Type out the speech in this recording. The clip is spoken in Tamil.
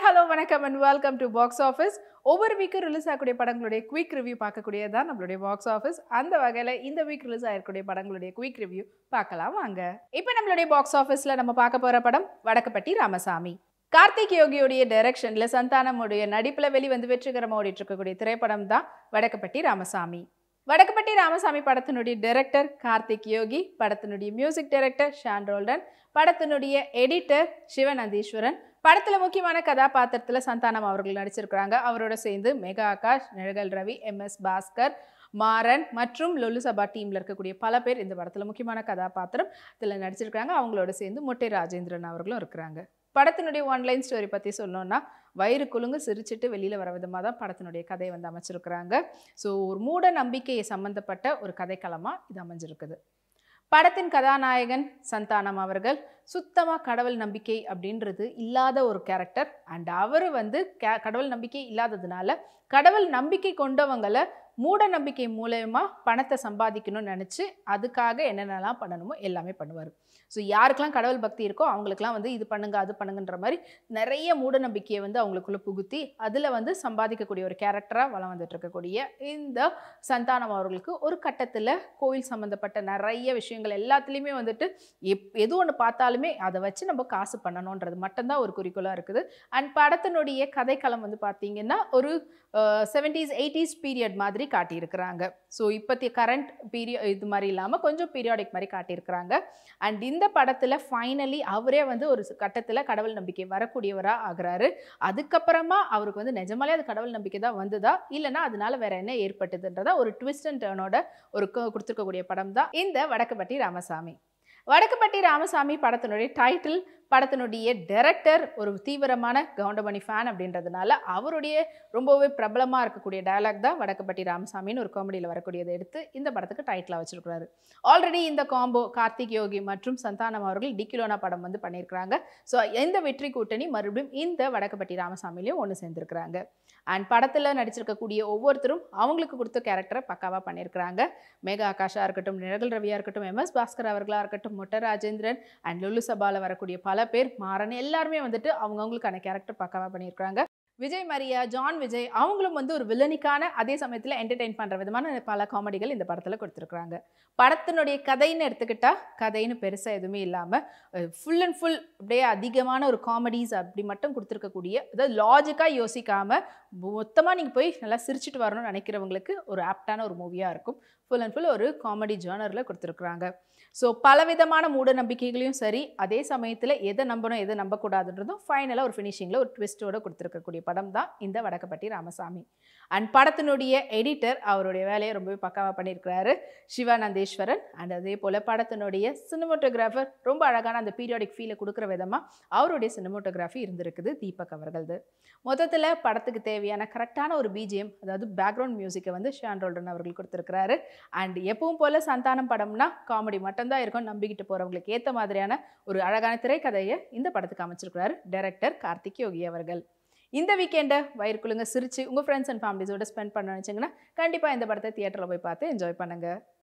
ஹலோ வணக்கம் and welcome to box office ஒவ்வொரு வீக்கும் ரிலீஸ் ஆகக்கூடிய படங்களுடைய குயிக் ரிவ்யூ பார்க்கக்கூடியது தான் நம்மளுடைய பாக்ஸ் ஆஃபீஸ் அந்த வகையில் இந்த வீக் ரிலீஸ் ஆகக்கூடிய படங்களுடைய குயிக் ரிவ்யூ பார்க்கலாம் வாங்க இப்போ நம்மளுடைய பாக்ஸ் ஆஃபீஸில் நம்ம பார்க்க போகிற படம் வடக்குப்பட்டி ராமசாமி கார்த்திக் யோகியோடைய டைரக்ஷன்ல சந்தானமுடைய நடிப்புல வெளிவந்து வெற்றிகரமாக ஓடிட்டு இருக்கக்கூடிய திரைப்படம் தான் வடக்குப்பட்டி ராமசாமி வடக்குப்பட்டி ராமசாமி படத்தினுடைய டைரக்டர் கார்த்திக் யோகி படத்தினுடைய மியூசிக் டைரக்டர் ஷான் ரோல்டன் படத்தினுடைய எடிட்டர் சிவநந்தீஸ்வரன் படத்துல முக்கியமான கதாபாத்திரத்துல சந்தானம் அவர்கள் நடிச்சிருக்கிறாங்க அவரோட சேர்ந்து மெகா ஆகாஷ் நிழகல் ரவி எம் எஸ் பாஸ்கர் மாறன் மற்றும் லொல்லு சபா டீம்ல இருக்கக்கூடிய பல பேர் இந்த படத்துல முக்கியமான கதாபாத்திரம் இதில் நடிச்சிருக்காங்க அவங்களோட சேர்ந்து மொட்டை ராஜேந்திரன் அவர்களும் இருக்கிறாங்க படத்தினுடைய ஒன்லைன் ஸ்டோரி பற்றி சொல்லணும்னா வயிறு குலுங்கு சிரிச்சிட்டு வெளியில் வர விதமாக தான் படத்தினுடைய கதையை வந்து அமைச்சிருக்கிறாங்க ஸோ ஒரு மூட நம்பிக்கையை சம்மந்தப்பட்ட ஒரு கதைக்களமாக இது அமைஞ்சிருக்குது படத்தின் கதாநாயகன் சந்தானம் அவர்கள் சுத்தமாக கடவுள் நம்பிக்கை அப்படின்றது இல்லாத ஒரு கேரக்டர் அண்ட் அவர் வந்து கே கடவுள் நம்பிக்கை இல்லாததுனால கடவுள் நம்பிக்கை கொண்டவங்களை மூட நம்பிக்கை மூலயமா பணத்தை சம்பாதிக்கணும்னு நினச்சி அதுக்காக என்னென்னலாம் பண்ணணுமோ எல்லாமே பண்ணுவார் ஸோ யாருக்கெல்லாம் கடவுள் பக்தி இருக்கோ அவங்களுக்குலாம் வந்து இது பண்ணுங்க அது பண்ணுங்கன்ற மாதிரி நிறைய மூட நம்பிக்கையை வந்து அவங்களுக்குள்ள புகுத்தி அதில் வந்து சம்பாதிக்கக்கூடிய ஒரு கேரக்டராக வளம் வந்துட்டு இருக்கக்கூடிய இந்த சந்தானம் அவர்களுக்கு ஒரு கட்டத்தில் கோயில் சம்மந்தப்பட்ட நிறைய விஷயங்கள் எல்லாத்துலேயுமே வந்துட்டு எப் எது ஒன்று பார்த்தாலுமே அதை வச்சு நம்ம காசு பண்ணணுன்றது மட்டும்தான் ஒரு குறிக்கோளாக இருக்குது அண்ட் படத்தினுடைய கதைக்களம் வந்து பார்த்தீங்கன்னா ஒரு செவன்டீஸ் எயிட்டிஸ் பீரியட் மாதிரி காட்டியிருக்கிறாங்க ஸோ இப்போத்திய கரண்ட் பீரியட் இது மாதிரி இல்லாமல் கொஞ்சம் பீரியாடிக் மாதிரி காட்டியிருக்கிறாங்க அண்ட் இந்த படத்தில் ஃபைனலி அவரே வந்து ஒரு கட்டத்தில் கடவுள் நம்பிக்கை வரக்கூடியவராக ஆகுறாரு அதுக்கப்புறமா அவருக்கு வந்து நிஜமாலே அது கடவுள் நம்பிக்கை தான் வந்ததா இல்லைன்னா அதனால வேற என்ன ஏற்பட்டதுன்றதா ஒரு ட்விஸ்ட் அண்ட் டேர்னோட ஒரு கு- கொடுத்திருக்கக்கூடிய படம் தான் இந்த வடக்குப்பட்டி ராமசாமி வடக்குப்பட்டி ராமசாமி படத்தினுடைய டைட்டில் படத்தினுடைய டைரக்டர் ஒரு தீவிரமான கவுண்டமணி ஃபேன் அப்படின்றதுனால அவருடைய ரொம்பவே பிரபலமாக இருக்கக்கூடிய டயலாக் தான் வடக்குப்பட்டி ராமசாமின்னு ஒரு காமெடியில் வரக்கூடியதை எடுத்து இந்த படத்துக்கு டைட்டிலாக வச்சிருக்கிறாரு ஆல்ரெடி இந்த காம்போ கார்த்திக் யோகி மற்றும் சந்தானம் அவர்கள் டிக்கிலோனா படம் வந்து பண்ணியிருக்கிறாங்க ஸோ இந்த வெற்றி கூட்டணி மறுபடியும் இந்த வடக்குப்பட்டி ராமசாமிலையும் ஒன்று சேர்ந்துருக்கிறாங்க அண்ட் படத்தில் நடிச்சிருக்கக்கூடிய ஒவ்வொருத்தரும் அவங்களுக்கு கொடுத்த கேரக்டரை பக்காவாக பண்ணியிருக்கிறாங்க மேகா ஆகாஷா இருக்கட்டும் நிழல் ரவியா இருக்கட்டும் எம்எஸ் பாஸ்கர் அவர்களாக இருக்கட்டும் மொட்ட ராஜேந்திரன் அண்ட் லுல்லு சபால வரக்கூடிய பல பேர் மாறன் எல்லாருமே வந்துட்டு அவங்கவுங்களுக்கான கேரக்டர் பக்காவாக பண்ணியிருக்கிறாங்க விஜய் மரியா ஜான் விஜய் அவங்களும் வந்து ஒரு வில்லனிக்கான அதே சமயத்தில் என்டர்டெயின் பண்ணுற விதமான பல காமெடிகள் இந்த படத்தில் கொடுத்துருக்குறாங்க படத்தினுடைய கதைன்னு எடுத்துக்கிட்டா கதைன்னு பெருசாக எதுவுமே இல்லாமல் ஃபுல் அண்ட் ஃபுல் அப்படியே அதிகமான ஒரு காமெடிஸ் அப்படி மட்டும் கொடுத்துருக்கக்கூடிய அதாவது லாஜிக்காக யோசிக்காமல் மொத்தமாக நீங்கள் போய் நல்லா சிரிச்சிட்டு வரணும்னு நினைக்கிறவங்களுக்கு ஒரு ஆப்டான ஒரு மூவியாக இருக்கும் ஃபுல் அண்ட் ஃபுல் ஒரு காமெடி ஜேர்னரில் கொடுத்துருக்குறாங்க ஸோ பலவிதமான மூட நம்பிக்கைகளையும் சரி அதே சமயத்தில் எதை நம்பணும் எதை நம்பக்கூடாதுன்றதும் ஃபைனலாக ஒரு ஃபினிஷிங்கில் ஒரு ட்விஸ்ட்டோட கொடுத்துருக்கக்கூடிய படம் தான் இந்த வடக்கப்பட்டி ராமசாமி அண்ட் படத்தினுடைய எடிட்டர் அவருடைய வேலையை ரொம்பவே பக்காவாக பண்ணியிருக்கிறாரு சிவானந்தேஸ்வரன் அண்ட் அதே போல் படத்தினுடைய சினிமோட்டோகிராஃபர் ரொம்ப அழகான அந்த பீரியாடிக் ஃபீலை கொடுக்குற விதமாக அவருடைய சினிமோட்டோகிராஃபி இருந்திருக்குது தீபக் அவர்களது மொத்தத்தில் படத்துக்கு தேவையான கரெக்டான ஒரு பிஜிஎம் அதாவது பேக்ரவுண்ட் மியூசிக்கை வந்து ஷான் ரோல்டன் அவர்கள் கொடுத்துருக்கிறாரு அண்ட் எப்பவும் போல் சந்தானம் படம்னா காமெடி மட்டும்தான் இருக்கும் நம்பிக்கிட்டு போகிறவங்களுக்கு ஏற்ற மாதிரியான ஒரு அழகான திரைக்கதையை இந்த படத்துக்கு அமைச்சிருக்கிறாரு டைரக்டர் கார்த்திக் யோகி அவர்கள் இந்த வீக்கெண்டை வயிறுக்குள்ளுங்க சிரிச்சு உங்கள் ஃப்ரெண்ட்ஸ் அண்ட் ஃபேமிலிஸோட ஸ்பெண்ட் பண்ண நினச்சிங்கன்னா கண்டிப்பாக இந்த படத்தை தியேட்டரில் போய் பார்த்து என்ஜாய் பண்ணுங்கள்